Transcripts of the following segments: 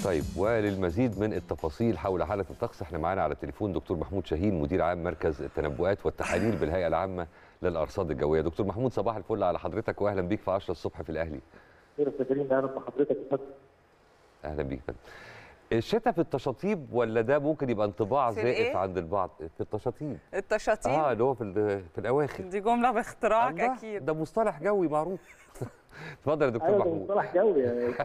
طيب وللمزيد من التفاصيل حول حاله الطقس احنا معانا على التليفون دكتور محمود شاهين مدير عام مركز التنبؤات والتحاليل بالهيئه العامه للارصاد الجويه دكتور محمود صباح الفل على حضرتك واهلا بيك في 10 الصبح في الاهلي خير السفرين اهلا بحضرتك يا فندم اهلا بيك فندم الشتاء في التشاطيب ولا ده ممكن يبقى انطباع في زائف الإيه؟ عند البعض في التشاطيب التشاطيب اه اللي هو في ال- في الاواخر دي جمله باختراعك الله، اكيد ده مصطلح جوي معروف اتفضل يا دكتور ايوه ده محمود مصطلح جوي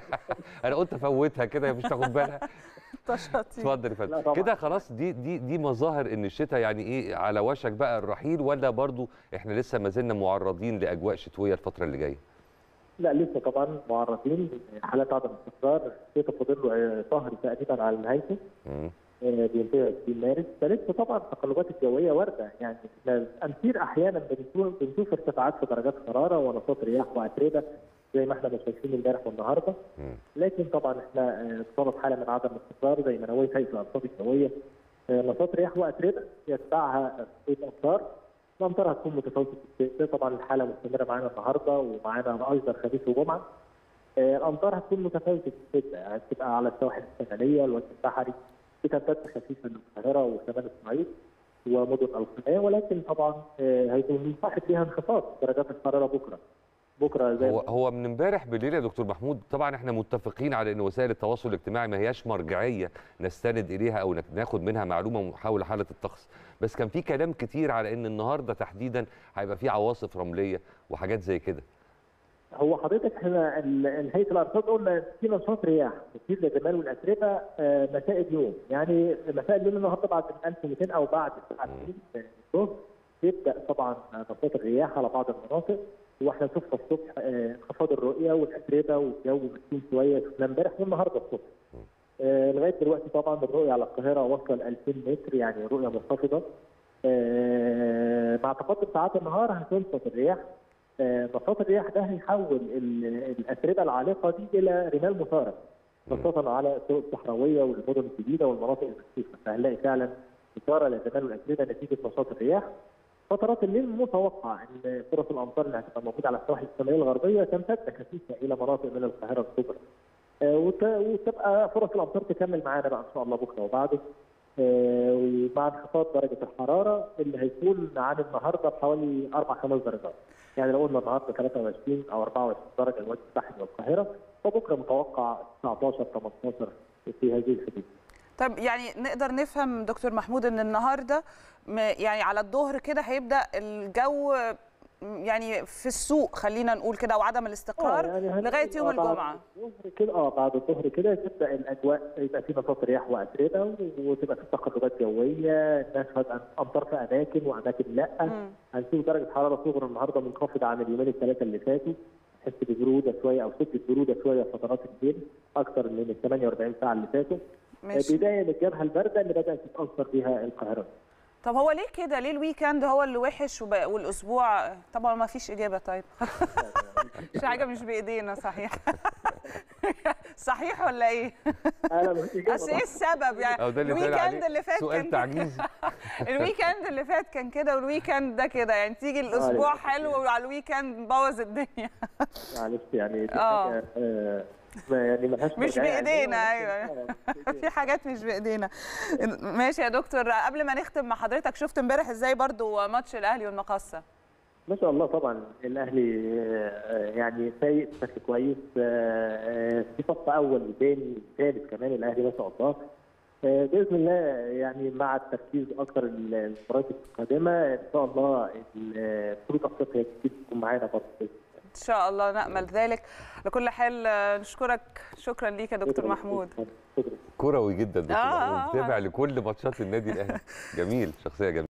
انا قلت افوتها كده هي مش تاخد بالها التشاطيب اتفضل يا لا فندم طبعاً. كده خلاص دي دي دي مظاهر ان الشتاء يعني ايه على وشك بقى الرحيل ولا برضو احنا لسه ما زلنا معرضين لاجواء شتويه الفتره اللي جايه لا لسه طبعا معرضين حالات عدم استقرار الشتاء فاضل له شهر تقريبا على نهايته مم. آه، بينتهي 20 مارس فلسه طبعا التقلبات الجويه وارده يعني احنا الامطير احيانا بنشوف بنشوف ارتفاعات في درجات الحراره ونشاط رياح واتربه زي ما احنا ما شايفين امبارح والنهارده مم. لكن طبعا احنا آه، بصدد حاله من عدم الاستقرار زي ما نويت هيئه الارصاد الجويه آه، نشاط رياح واتربه يتبعها شويه امطار الامطار هتكون متفاوته في الشتاء طبعا الحاله مستمره معانا النهارده ومعانا ايضا خميس وجمعه آه، الامطار هتكون متفاوته في الشتاء يعني هتبقى على السواحل الشماليه الوجه البحري بتمتد خفيفه للقاهره وشمال الصعيد ومدن القناه ولكن طبعا آه، هيكون صاحب فيها انخفاض درجات الحراره بكره بكره زي هو ما هو من امبارح بالليل يا دكتور محمود طبعا احنا متفقين على ان وسائل التواصل الاجتماعي ما هياش مرجعيه نستند اليها او نك- ناخد منها معلومه حول حاله الطقس بس كان في كلام كتير على ان النهارده تحديدا هيبقى في عواصف رمليه وحاجات زي كده هو حضرتك احنا ال- ال- هيئه الارصاد قلنا في نشاط رياح مثير للرمال والاتربه آه، مساء اليوم يعني مساء اليوم النهارده بعد 1200 او بعد الساعه 2 الظهر يبدا طبعا نشاط الرياح على بعض المناطق واحنا شفنا الصبح آه، انخفاض الرؤيه والاتربه والجو مسكين شويه شفناه امبارح والنهارده الصبح آه، لغايه دلوقتي طبعا الرؤيه على القاهره واصله ل 2000 متر يعني رؤيه منخفضه آه، مع تقدم ساعات النهار هتنشط الرياح آه، نشاط الرياح ده هيحول ال- الاتربه العالقه دي الى رمال مثاره خاصه على الطرق الصحراويه والمدن الجديده والمناطق المكشوفه فهنلاقي فعلا اثاره للرمال والاتربه نتيجه نشاط الرياح فترات الليل متوقع ان فرص الامطار اللي هتبقى موجوده على السواحل الشماليه الغربيه تمتد خفيفه الى مناطق من القاهره الكبرى آه، وت- وتبقى فرص الامطار تكمل معانا بقى ان شاء الله بكره وبعده آه، ومع انخفاض درجه الحراره اللي هيكون عن النهارده بحوالي اربع خمس درجات. يعني لو قلنا النهارده 23 او 24 درجه الوجه البحري والقاهره فبكره متوقع 19 18 في هذه الحدود. طب يعني نقدر نفهم دكتور محمود ان النهارده م- يعني على الظهر كده هيبدا الجو م- يعني في السوق خلينا نقول كده وعدم الاستقرار يعني هنقول لغايه يوم آه بعد الجمعه الظهر كده اه بعد الظهر كده تبدا الاجواء يبقى في نشاط رياح واتربه وتبقى في تقلبات جويه الناس هتبقى امطار في اماكن واماكن لا مم. هنشوف درجه حراره صغرى النهارده منخفضه عن اليومين الثلاثه اللي فاتوا نحس ببروده شويه او شده بروده شويه في فترات الليل اكثر من ال 48 ساعه اللي فاتوا ماشي بدايه للجبهه البارده اللي بدات تتاثر بها القاهره طب هو ليه كده ليه الويكند هو اللي وحش وب- والاسبوع طبعا ما فيش اجابه طيب مش حاجه مش بايدينا صحيح صحيح ولا ايه انا مش إجابة اصل ايه طبعاً. السبب يعني او ده اللي اتقال الويكند عليه اللي فات سؤال كان تعجيزي الويكند اللي فات كان كده والويكند ده كده يعني تيجي الاسبوع للأسف حلو وعلى الويكند نبوظ الدنيا معلش يعني دي آه. حاجه آه، ما- يعني ملهاش مش مرجعية بإيدينا، علمية، أيوة. ولكن- آه، مش بإيدينا. في حاجات مش بايدينا ماشي يا دكتور قبل ما نختم مع حضرتك شفت امبارح ازاي برضو ماتش الاهلي والمقصه ما شاء الله طبعا الاهلي آه، يعني فايق بشكل كويس آه، آه، في صف اول وثاني ثالث كمان الاهلي ما شاء الله آه، باذن الله يعني مع التركيز اكثر المباريات القادمه ان شاء الله ال- بطوله افريقيا الجديد تكون معانا برضه ان شاء الله نامل ذلك لكل حال آه، نشكرك شكرا ليك يا دكتور محمود شكرا كروي جدا دكتور آه، محمود آه، آه. متابع لكل ماتشات النادي الاهلي جميل شخصيه جميله